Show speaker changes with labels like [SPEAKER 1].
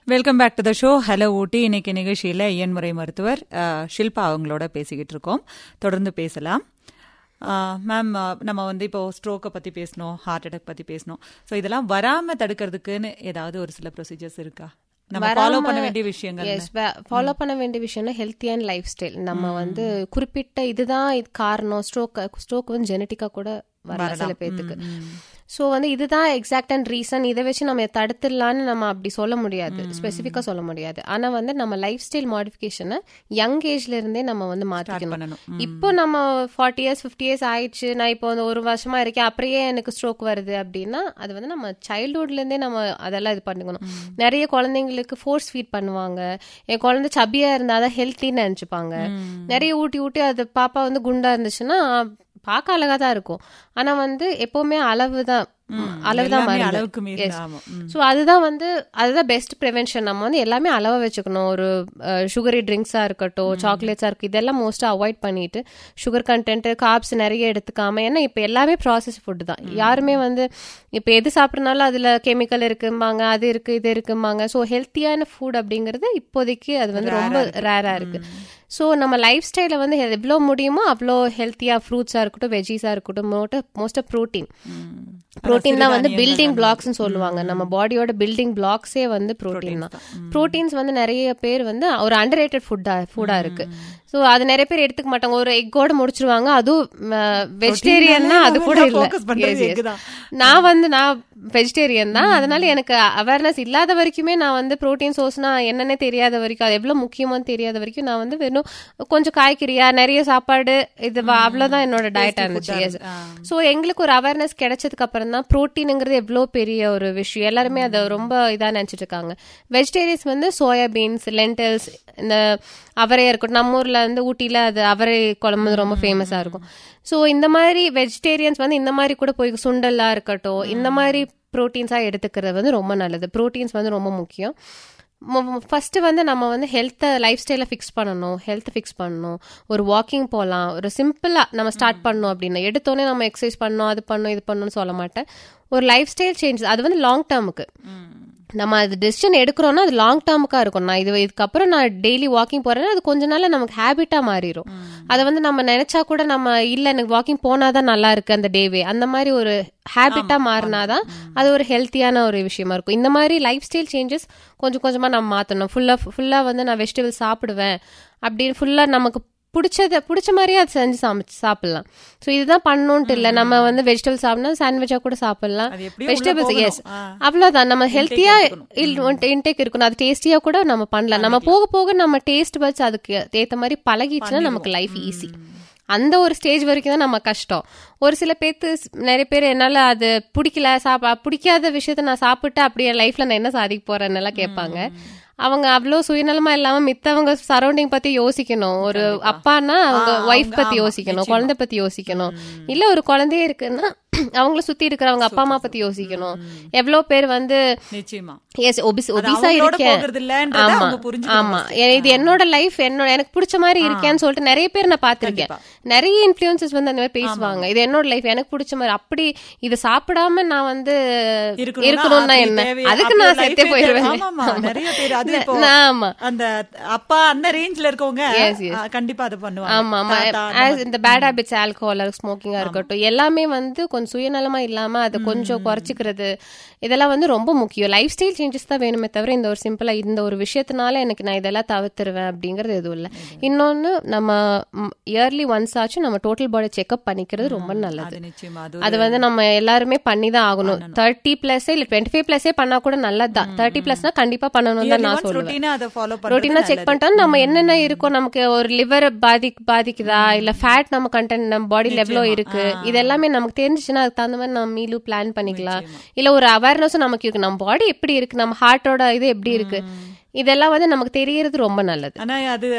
[SPEAKER 1] Welcome back to the show hello Ooty இன்னைக்கு நிகழ்ச்சியில் இயன்முறை மருத்துவர் அஹ், ஷில்பா அவங்களோட பேசிக்கிட்டு இருக்கோம் தொடர்ந்து பேசலாம் மேம் நம்ம வந்து இப்போ ஸ்ட்ரோக்கை பற்றி பேசணும் ஹார்ட் அட்டாக் பற்றி பேசணும் ஸோ இதெல்லாம் வராமல் தடுக்கிறதுக்குன்னு ஏதாவது ஒரு சில ப்ரொசீஜர்ஸ் இருக்கா நம்ம ஃபாலோ பண்ண வேண்டிய விஷயங்கள்
[SPEAKER 2] எஸ் ஃபாலோ பண்ண வேண்டிய விஷயம்னா ஹெல்த்தியான லைஃப் ஸ்டைல் நம்ம வந்து குறிப்பிட்ட இதுதான் இது காரணம் ஸ்ட்ரோக் ஸ்ட்ரோக் வந்து ஜெனட்டிக்கா கூட வரலாம் சில பேர்த்துக்கு ஸோ வந்து இதுதான் எக்ஸாக்ட் அண்ட் ரீசன் இதை வச்சு நம்ம தடுத்துடலான்னு நம்ம அப்படி சொல்ல முடியாது ஸ்பெசிஃபிக்காக சொல்ல முடியாது ஆனால் வந்து நம்ம லைஃப் ஸ்டைல் மாடிஃபிகேஷனை யங் ஏஜ்ல இருந்தே நம்ம வந்து மாற்றிக்கணும்
[SPEAKER 1] பண்ணணும்
[SPEAKER 2] இப்போ நம்ம ஃபார்ட்டி இயர்ஸ் ஃபிஃப்டி இயர்ஸ் ஆயிடுச்சு நான் இப்போ வந்து ஒரு வருஷமா இருக்கேன் அப்படியே எனக்கு ஸ்ட்ரோக் வருது அப்படின்னா அது வந்து நம்ம சைல்ட்ஹுட்ல இருந்தே நம்ம அதெல்லாம் இது பண்ணிக்கணும் நிறைய குழந்தைங்களுக்கு ஃபோர்ஸ் ஃபீட் பண்ணுவாங்க என் குழந்தை சபியா இருந்தா தான் ஹெல்த்தின்னு நினைச்சுப்பாங்க நிறைய ஊட்டி ஊட்டி அது பாப்பா வந்து குண்டா இருந்துச்சுன்னா பார்க்க அழகா தான் இருக்கும் ஆனா வந்து எப்பவுமே அளவு தான் அளவு தான்
[SPEAKER 1] எல்லாமே
[SPEAKER 2] மருந்து
[SPEAKER 1] அளவுக்கு மீறி ஆமாம் ம்.
[SPEAKER 2] ஸோ அதுதான் வந்து அதுதான் பெஸ்ட் ப்ரிவென்ஷன் நம்ம வந்து எல்லாமே அளவா வச்சுக்கணும் ஒரு சுகரி ட்ரிங்க்ஸா இருக்கட்டும் சாக்லேட்ஸா இருக்கும் இதெல்லாம் மோஸ்ட்டாக அவாய்ட் பண்ணிட்டு சுகர் கண்டென்ட் காப்ஸ் நிறைய எடுத்துக்காம ஏன்னா இப்போ எல்லாமே ப்ராசஸ் ஃபுட் தான் யாருமே வந்து இப்போ எது சாப்பிட்றனாலும் அதுல கெமிக்கல் இருக்கும்பாங்க அது இருக்கு இது இருக்கும்பாங்க ஸோ ஹெல்த்தியான ஃபுட் அப்படிங்கிறது இப்போதைக்கு அது வந்து ரொம்ப ரேரா இருக்கு ஸோ நம்ம லைஃப் ஸ்டைலை வந்து எவ்வளோ முடியுமோ அவ்வளோ ஹெல்த்தியாக ஃப்ரூட்ஸாக இருக்கட்டும் வெஜ்ஜீஸாக இருக்கட்டும் மோட்ட மோஸ்ட் ஆஃப் ப்ரோட்டீன் ப்ரோட்டீன் தான் வந்து பில்டிங் பிளாக்ஸ்னு சொல்லுவாங்க நம்ம பாடியோட பில்டிங் பிளாக்ஸே வந்து ப்ரோட்டீன் தான் ப்ரோட்டீன்ஸ் வந்து நிறைய பேர் வந்து ஒரு அண்டர் ரேட்டட் ஃபுட்டா ஃபுட்டா இருக்கு ஸோ அது நிறைய பேர் எடுத்துக்க மாட்டாங்க ஒரு எக்கோட முடிச்சிருவாங்க அதுவும் வெஜிடேரியன்னா அது கூட இல்ல
[SPEAKER 1] focus பண்றது
[SPEAKER 2] Yes, yes.
[SPEAKER 1] egg தான்.
[SPEAKER 2] நான் வந்து நான் வெஜிடேரியன் தான் அதனால எனக்கு அவேர்னஸ் இல்லாத வரைக்குமே நான் வந்து ப்ரோட்டீன் சோர்ஸ்னா என்னன்னே தெரியாத வரைக்கும் அது எவ்வளவு முக்கியமான்னு தெரியாத வரைக்கும் நான் வந்து வெறும் கொஞ்சம் காய்கறியா நிறைய சாப்பாடு இது வ- அவ்வளவுதான் என்னோட டயட்டா இருந்துச்சு ஸோ எங்களுக்கு ஒரு அவேர்னஸ் கிடைச்சதுக்கு அப்புறம் தான் ப்ரோட்டீனுங்கிறது எவ்வளோ பெரிய ஒரு விஷயம் எல்லாருமே அதை ரொம்ப இதா நினைச்சிட்டு இருக்காங்க வெஜிடேரியன்ஸ் வந்து சோயாபீன்ஸ் லென்டல்ஸ் இந்த அவரையா இருக்கட்டும் நம்ம ஊர்ல வந்து ஊட்டியில அது அவரை குழம்பு வந்து ரொம்ப ஃபேமஸா இருக்கும் ஸோ இந்த மாதிரி வெஜிடேரியன்ஸ் வந்து இந்த மாதிரி கூட போய் சுண்டலா இருக்கட்டும் இந்த மாதிரி ப்ரோட்டீன்ஸா எடுத்துக்கிறது வந்து ரொம்ப நல்லது ப்ரோட்டீன்ஸ் வந்து ரொம்ப முக்கியம் ஃபர்ஸ்ட் வந்து நம்ம வந்து ஹெல்த்தை லைஃப் ஸ்டைலை ஃபிக்ஸ் பண்ணணும் ஹெல்த் ஃபிக்ஸ் பண்ணணும் ஒரு வாக்கிங் போகலாம் ஒரு சிம்பிளா நம்ம ஸ்டார்ட் பண்ணோம் அப்படின்னா எடுத்தோடனே நம்ம எக்ஸசைஸ் பண்ணோம் அது பண்ணோம் இது பண்ணணும்னு சொல்ல மாட்டேன் ஒரு லைஃப் ஸ்டைல் சேஞ்ச் அது வந்து லாங் டேர்முக்கு நம்ம அது டெசிஷன் எடுக்கிறோம்னா அது லாங் டேர்முக்கா இருக்கும் நான் இது இதுக்கப்புறம் நான் டெய்லி வாக்கிங் போறேன்னா அது கொஞ்ச நாள்ல நமக்கு ஹேபிட்டா மாறிடும் அதை வந்து நம்ம நினைச்சா கூட நம்ம இல்ல எனக்கு வாக்கிங் போனாதான் நல்லா இருக்கு அந்த டேவே அந்த மாதிரி ஒரு ஹேபிட்டா மாறினாதான் அது ஒரு ஹெல்த்தியான ஒரு விஷயமா இருக்கும் இந்த மாதிரி லைஃப் ஸ்டைல் சேஞ்சஸ் கொஞ்சம் கொஞ்சமா நம்ம மாத்தணும் ஃபுல்லா ஃபுல்லா வந்து நான் வெஜிடபிள் சாப்பிடுவேன் அப்படின்னு ஃபுல்லா நமக்கு பிடிச்சத பிடிச்ச மாதிரியே அது செஞ்சு சமைச்சு சாப்பிடலாம் ஸோ இதுதான் பண்ணணும்ட்டு இல்லை நம்ம வந்து வெஜிடபிள் சாப்பிடணும் சாண்ட்விச்சா கூட சாப்பிடலாம்
[SPEAKER 1] அது எப்படியும் உள்ள
[SPEAKER 2] வெஜிடபிள்ஸ்
[SPEAKER 1] போகணும்.
[SPEAKER 2] எஸ்
[SPEAKER 1] ஆ.
[SPEAKER 2] அவ்வளவுதான் நம்ம ஹெல்த்தியா இன்டேக் இருக்கணும் அது டேஸ்டியா கூட நம்ம பண்ணலாம் நம்ம போக போக நம்ம டேஸ்ட் வச்சு அதுக்கு ஏத்த மாதிரி பழகிச்சுன்னா நமக்கு லைஃப் ஈஸி அந்த ஒரு ஸ்டேஜ் வரைக்கும் தான் நம்ம கஷ்டம் ஒரு சில பேர்த்து ஸ்- நிறைய பேர் என்னால அது பிடிக்கல சாப்பா பிடிக்காத விஷயத்த நான் சாப்பிட்டு அப்படி என் லைஃப்ல நான் என்ன சாதிக்க போறேன்னு எல்லாம் கேட்பாங்க அவங்க அவ்வளோ சுயநலமா இல்லாம மித்தவங்க சரௌண்டிங் பத்தி யோசிக்கணும் ஒரு அப்பான்னா அவங்க
[SPEAKER 1] ஆ,
[SPEAKER 2] ஒய்ஃப்
[SPEAKER 1] அவங்க-
[SPEAKER 2] பத்தி
[SPEAKER 1] ஆமா,
[SPEAKER 2] யோசிக்கணும்
[SPEAKER 1] நிச்சயமா.
[SPEAKER 2] குழந்தை பத்தி யோசிக்கணும் இல்ல ஒரு குழந்தையே இருக்குன்னா அவங்கள சுத்தி இருக்கிறவங்க அப்பா அம்மா பத்தி யோசிக்கணும் எவ்வளவு பேர் வந்து
[SPEAKER 1] நிச்சயமா
[SPEAKER 2] எஸ் ஒபிஸ்
[SPEAKER 1] அது
[SPEAKER 2] ஒபிஸா
[SPEAKER 1] அவங்களோட
[SPEAKER 2] இருக்கேன்
[SPEAKER 1] போகிறது இல்லன்றதை
[SPEAKER 2] ஆமா
[SPEAKER 1] அவங்க புரிஞ்சுக்கணும்
[SPEAKER 2] ஆமா எ- இது என்னோட லைஃப் என்னோட எனக்கு பிடிச்ச மாதிரி இருக்கேன்னு சொல்லிட்டு நிறைய பேர் நான் பாத்திருக்கேன் நிறைய இன்ஃபுளுசஸ் வந்து அந்த மாதிரி பேசுவாங்க இது என்னோட லைஃப் எனக்கு பிடிச்ச மாதிரி அப்படி இதை சாப்பிடாம நான் வந்து
[SPEAKER 1] இருக்கணும்னா
[SPEAKER 2] இருக்கணும்னா
[SPEAKER 1] அப்படி
[SPEAKER 2] என்ன
[SPEAKER 1] தேவையா-
[SPEAKER 2] அதுக்கு
[SPEAKER 1] அப்படி
[SPEAKER 2] நான்
[SPEAKER 1] life
[SPEAKER 2] செத்தே
[SPEAKER 1] ஏ
[SPEAKER 2] போயிருவேன்
[SPEAKER 1] தேவை. ஆமாமா, நிறைய பேர் அது இப்போ
[SPEAKER 2] ஆமா
[SPEAKER 1] அந்த அப்பா அண்ணன் ரேஞ்ச்ல இருக்கவங்க
[SPEAKER 2] Yes, yes.
[SPEAKER 1] ஆ, கண்டிப்பா அது பண்ணுவாங்க
[SPEAKER 2] ஆமா ஆமா
[SPEAKER 1] தாத்தா,
[SPEAKER 2] As இந்த பேட் ஹேபிட்ஸ் ஆல்கோஹால் ஸ்மோக்கிங்கா இருக்கட்டும் எல்லாமே வந்து கொஞ்சம் சுயநலமா இல்லாம அதை கொஞ்சம் குறைச்சிக்கிறது இதெல்லாம் வந்து ரொம்ப முக்கியம் லைஃப் ஸ்டைல் சேஞ்சஸ் தான் வேணுமே தவிர இந்த ஒரு சிம்பிளா இந்த ஒரு விஷயத்தினால எனக்கு நான் இதெல்லாம் தவிர்த்துருவேன் அப்படிங்கறது எதுவும் இல்லை இன்னொன்னு நம்ம இயர்லி ஒன்ஸ் ஆச்சும் நம்ம டோட்டல் பாடி செக்அப் பண்ணிக்கிறது ரொம்ப நல்லது
[SPEAKER 1] அது நிச்சயமா அது
[SPEAKER 2] அது வந்து நம்ம எல்லாருமே பண்ணி தான் ஆகணும் தேர்ட்டி பிளஸ் இல்ல டுவெண்ட்டி ஃபைவ் பிளஸே பண்ணா கூட நல்லதுதான் தேர்ட்டி பிளஸ்னா கண்டிப்பா பண்ணணும் தான் நான் சொல்லுவேன்
[SPEAKER 1] ரொட்டீனா அதை ஃபாலோ
[SPEAKER 2] ரொட்டீனா செக் பண்ணிட்டா நம்ம என்னென்ன இருக்கோ நமக்கு ஒரு லிவர் பாதி பாதிக்குதா இல்ல ஃபேட் நம்ம கண்டென்ட் நம்ம பாடியில எவ்வளவு இருக்கு இது எல்லாமே நமக்கு தெரிஞ்சுச்சுன்னா அதுக்கு தகுந்த மாதிரி நம்ம மீலும் பிளான் பண்ணிக்கலாம் இல்ல ஒரு அவேர்னஸும் நமக்கு இருக்கு நம்ம பாடி எப்படி இருக்கு நம்ம ஹார்ட்டோட இது எப்படி இருக்கு இதெல்லாம் வந்து நமக்கு தெரியறது ரொம்ப நல்லது
[SPEAKER 1] ஆனா அது